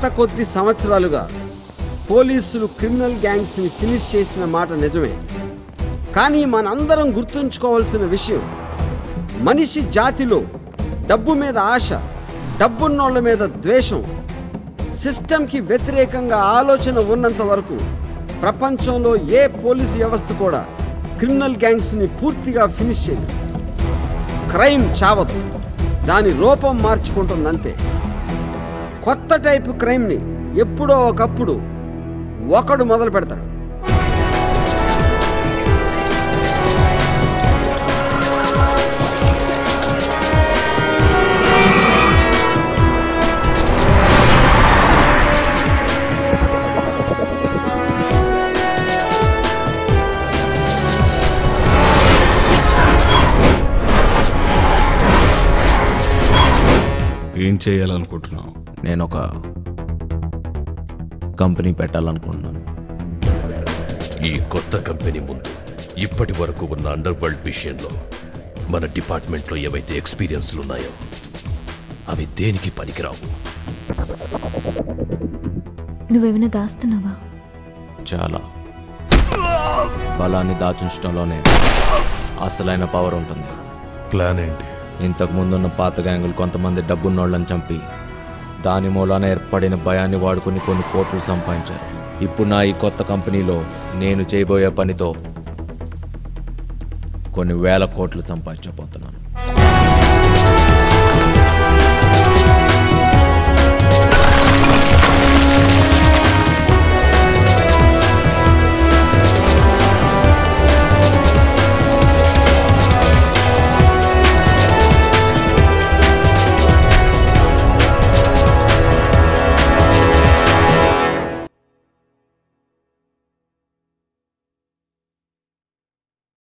గత కొద్ది సంవత్సరాలుగా పోలీసులు క్రిమినల్ గ్యాంగ్స్ని ఫినిష్ చేసిన మాట నిజమే కానీ మనందరం గుర్తుంచుకోవాల్సిన విషయం మనిషి జాతిలో డబ్బు మీద ఆశ డబ్బున్నోళ్ళ మీద ద్వేషం సిస్టంకి వ్యతిరేకంగా ఆలోచన ఉన్నంత వరకు ప్రపంచంలో ఏ పోలీసు వ్యవస్థ కూడా క్రిమినల్ గ్యాంగ్స్ని పూర్తిగా ఫినిష్ చేయదు క్రైమ్ చావదు దాని రూపం మార్చుకుంటుందంతే కొత్త టైపు క్రైమ్ని ఎప్పుడో ఒకప్పుడు ఒకడు మొదలు పెడతాడు ఏం చేయాలనుకుంటున్నావు నేను ఒక కంపెనీ పెట్టాలనుకుంటున్నాను ఈ కొత్త కంపెనీ ముందు ఇప్పటి వరకు ఉన్న అండర్ వరల్డ్ విషయంలో మన డిపార్ట్మెంట్లో ఏవైతే ఎక్స్పీరియన్స్లు ఉన్నాయో అవి దేనికి పనికిరావు నువ్వేమైనా దాస్తున్నావా చాలా బలాన్ని దాచుంచడంలోనే అసలైన పవర్ ఉంటుంది ప్లాన్ ఏంటి ఇంతకు ముందున్న పాత గ్యాంగులు కొంతమంది డబ్బున్నోళ్ళని చంపి దాని మూలాన ఏర్పడిన భయాన్ని వాడుకుని కొన్ని కోట్లు సంపాదించారు ఇప్పుడు నా ఈ కొత్త కంపెనీలో నేను చేయబోయే పనితో కొన్ని వేల కోట్లు సంపాదించబోతున్నాను